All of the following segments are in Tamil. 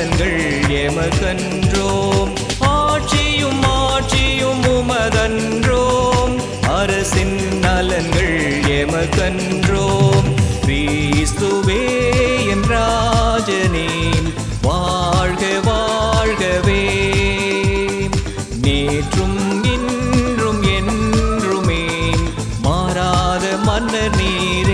நலன்கள் எமக்கன்றோம் ஆட்சியும் ஆட்சியும் உமதன்றோம் அரசின் நலன்கள் எமக்கன்றோம் கிறிஸ்துவே என் ராஜனே வாழ்க வாழ்கவே நேற்றும் இன்றும் என்றுமே மாறாத மன்னர் நீரே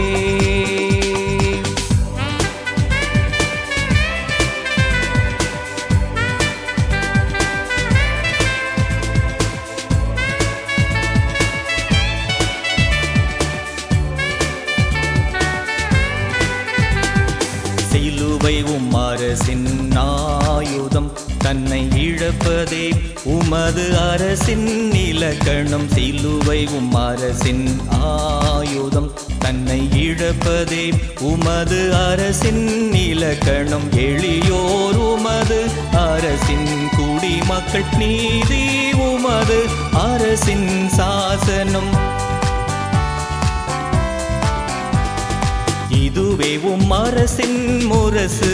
சிலுவை உம் அரசின் ஆயுதம் தன்னை இழப்பதே உமது அரசின் இலக்கணம் சிலுவை உம் அரசின் ஆயுதம் தன்னை இழப்பதே உமது அரசின் இலக்கணம் எளியோர் உமது அரசின் குடிமக்கள் நீதி உமது அரசின் சாசனம் இதுவே உம் அரசின் முரசு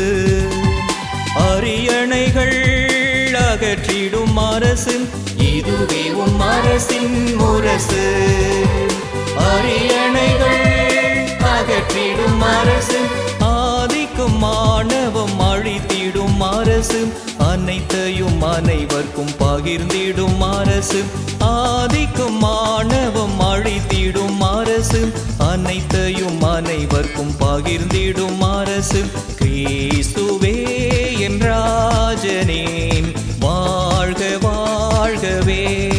அரியணைகள் அகற்றிடும் அரசு இதுவே உம் அரசின் முரசு அரியணைகள் அகற்றிடும் அரசு ஆதிக்கும் மாணவம் அழித்திடும் அரசு அனைத்தையும் அனைவர்க்கும் பகிர்ந்திடும் அரசு ஆதிக்கும் மாணவம் அழித்திடும் அரசு அனைத்தையும் அனைவர்க்கும் பகிர்ந்திடும் அரசு கிறிஸ்துவே என் ராஜனேன் வாழ்க வாழ்கவே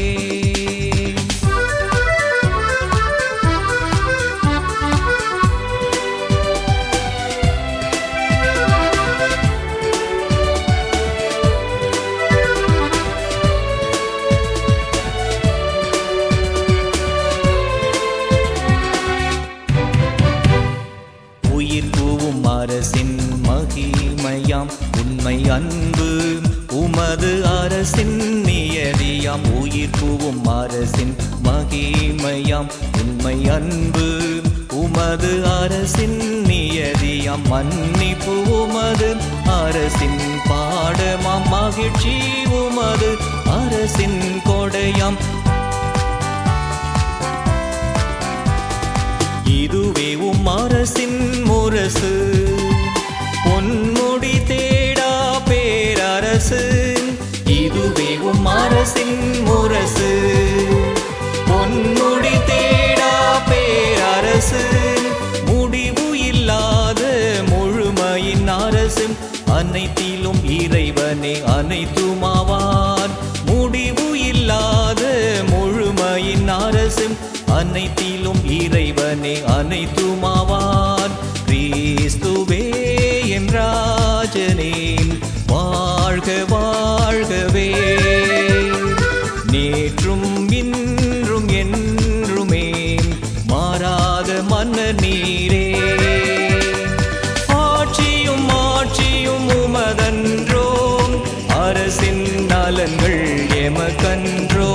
உயிர் பூவும் அரசின் மகிமையாம் உண்மை அன்பு உமது அரசின் நியதியாம் உயிர் பூவும் அரசின் மகிமையாம் உண்மை அன்பு உமது அரசின் நியதியாம் மன்னிப்பு உமது அரசின் பாடமாம் மகிழ்ச்சி உமது அரசின் கொடையாம் இதுவே உம் அரசின் முரசு பொன்முடி தேடா பேரரசு இதுவே உம் அரசின் முரசு பொன்முடி தேடா பேரரசு முடிவு இல்லாத முழுமையின் அரசு அனைத்திலும் இறைவனே அனைத்துமாவான் முடிவு இல்லாத முழுமையின் அரசு அனைத்திலும் இறைவனே அனைத்துமாவான் கிறிஸ்துவே என் ராஜனே வாழ்க வாழ்கவே நேற்றும் இன்றும் என்றுமே மாறாத மன்னர் நீரே ஆட்சியும் ஆட்சியும் உமதன்றோம் அரசின் நலன்கள் எமக்கன்றோ